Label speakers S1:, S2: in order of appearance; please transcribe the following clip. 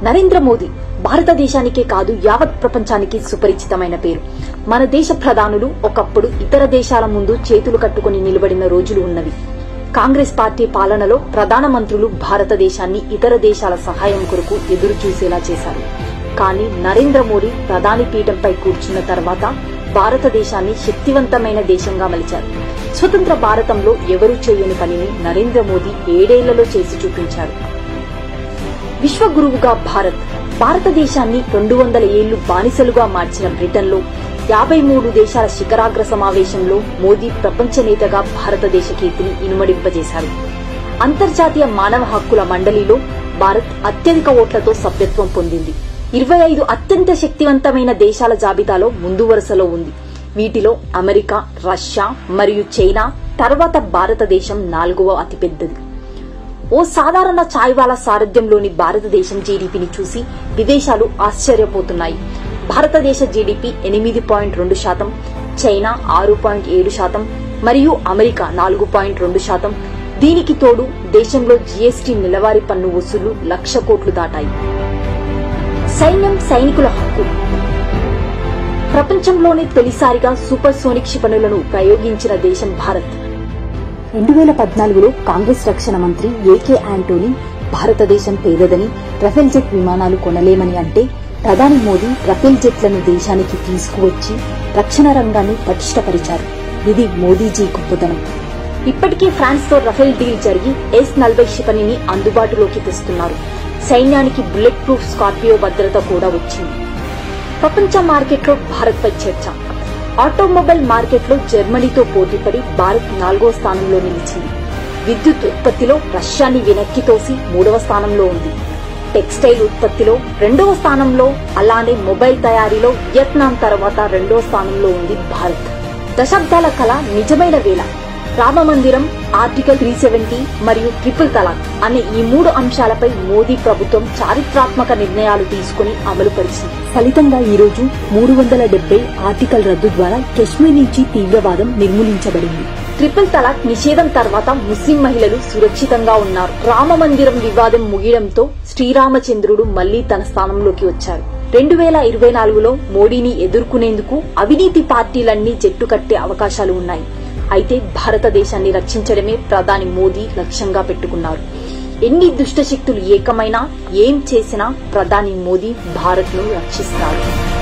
S1: నరేంద్ర మోదీ భారతదేశానికే కాదు యావత్ ప్రపంచానికి సుపరిచితమైన పేరు మన దేశ ప్రధానులు ఒకప్పుడు ఇతర దేశాల ముందు చేతులు కట్టుకుని నిలబడిన రోజులు ఉన్నవి కాంగ్రెస్ పార్టీ పాలనలో ప్రధానమంత్రులు భారతదేశాన్ని ఇతర దేశాల సహాయం కొరకు ఎదురు చూసేలా చేశారు కానీ నరేంద్ర మోడీ ప్రధాని పీఠంపై కూర్చున్న తర్వాత భారతదేశాన్ని శక్తివంతమైన దేశంగా మలిచారు స్వతంత్ర భారతంలో ఎవరూ చేయని పనిని నరేంద్ర మోదీ ఏడేళ్లలో చేసి చూపించారు విశ్వగురువుగా భారత్ భారతదేశాన్ని రెండు వందల ఏళ్లు బానిసలుగా మార్చిన బ్రిటన్లో యాభై మూడు దేశాల శిఖరాగ్ర సమావేశంలో మోదీ ప్రపంచ నేతగా భారతదేశ కీర్తిని ఇనుమడింపజేశారు అంతర్జాతీయ మానవ హక్కుల మండలిలో భారత్ అత్యధిక ఓట్లతో సభ్యత్వం పొందింది ఇరవై ఐదు అత్యంత శక్తివంతమైన దేశాల జాబితాలో ముందు వరుసలో ఉంది వీటిలో అమెరికా రష్యా మరియు చైనా తర్వాత భారతదేశం నాలుగవ అతిపెద్దది ఓ సాధారణ ఛాయ్వాలా సారథ్యంలోని భారతదేశం జీడీపీని చూసి విదేశాలు ఆశ్చర్యపోతున్నాయి భారతదేశ జీడీపీ ఎనిమిది పాయింట్ రెండు శాతం చైనా ఆరు పాయింట్ ఏడు శాతం మరియు అమెరికా నాలుగు పాయింట్ రెండు శాతం దీనికి తోడు దేశంలో జీఎస్టీ నెలవారీ పన్ను వసూలు లక్ష కోట్లు దాటాయి సైన్యం సైనికుల హక్కు ప్రపంచంలోనే తొలిసారిగా సూపర్ సోనిక్ క్షిపణులను ప్రయోగించిన దేశం భారత్ రెండు వేల పద్నాలుగులో కాంగ్రెస్ రక్షణ మంత్రి ఏకే ఆంటోనీ భారతదేశం పేదదని రఫేల్ జెట్ విమానాలు కొనలేమని అంటే ప్రధాని మోదీ రఫేల్ జెట్లను దేశానికి తీసుకువచ్చి రక్షణ రంగాన్ని పటిష్టపరిచారు ఇది మోదీజీ గొప్పతనం ఇప్పటికే ఫ్రాన్స్ తో రఫేల్ డీల్ జరిగి ఎస్ నలభై క్షిపణిని అందుబాటులోకి తెస్తున్నారు సైన్యానికి బుల్లెట్ ప్రూఫ్ స్కార్పియో భద్రత కూడా వచ్చింది ప్రపంచ మార్కెట్లో భారత్ పై చర్చ ఆటోమొబైల్ మార్కెట్లో జర్మనీతో పోటీపడి భారత్ నాలుగో స్థానంలో నిలిచింది విద్యుత్ ఉత్పత్తిలో రష్యాని వెనక్కి తోసి మూడవ స్థానంలో ఉంది టెక్స్టైల్ ఉత్పత్తిలో రెండవ స్థానంలో అలానే మొబైల్ తయారీలో వియత్నాం తర్వాత రెండవ స్థానంలో ఉంది భారత్ దశాబ్దాల కళ నిజమైన వేళ రామ మందిరం ఆర్టికల్ త్రీ సెవెంటీ మరియు ట్రిపుల్ తలాక్ అనే ఈ మూడు అంశాలపై మోదీ ప్రభుత్వం చారిత్రాత్మక నిర్ణయాలు తీసుకుని అమలు పరిచింది ఫలితంగా ఈ రోజు మూడు వందల డెబ్బై ఆర్టికల్ రద్దు ద్వారా కశ్మీర్ నుంచి తీవ్రవాదం నిర్మూలించబడింది ట్రిపుల్ తలాక్ నిషేధం తర్వాత ముస్లిం మహిళలు సురక్షితంగా ఉన్నారు రామ మందిరం వివాదం ముగియడంతో శ్రీరామచంద్రుడు మళ్లీ తన స్థానంలోకి వచ్చారు రెండు వేల ఇరవై నాలుగులో మోడీని ఎదుర్కొనేందుకు అవినీతి పార్టీలన్నీ జట్టు కట్టే అవకాశాలు ఉన్నాయి అయితే భారతదేశాన్ని రక్షించడమే ప్రధాని మోదీ లక్ష్యంగా పెట్టుకున్నారు ఎన్ని దుష్టశక్తులు ఏకమైనా ఏం చేసినా ప్రధాని మోదీ భారత్ ను రక్షిస్తారు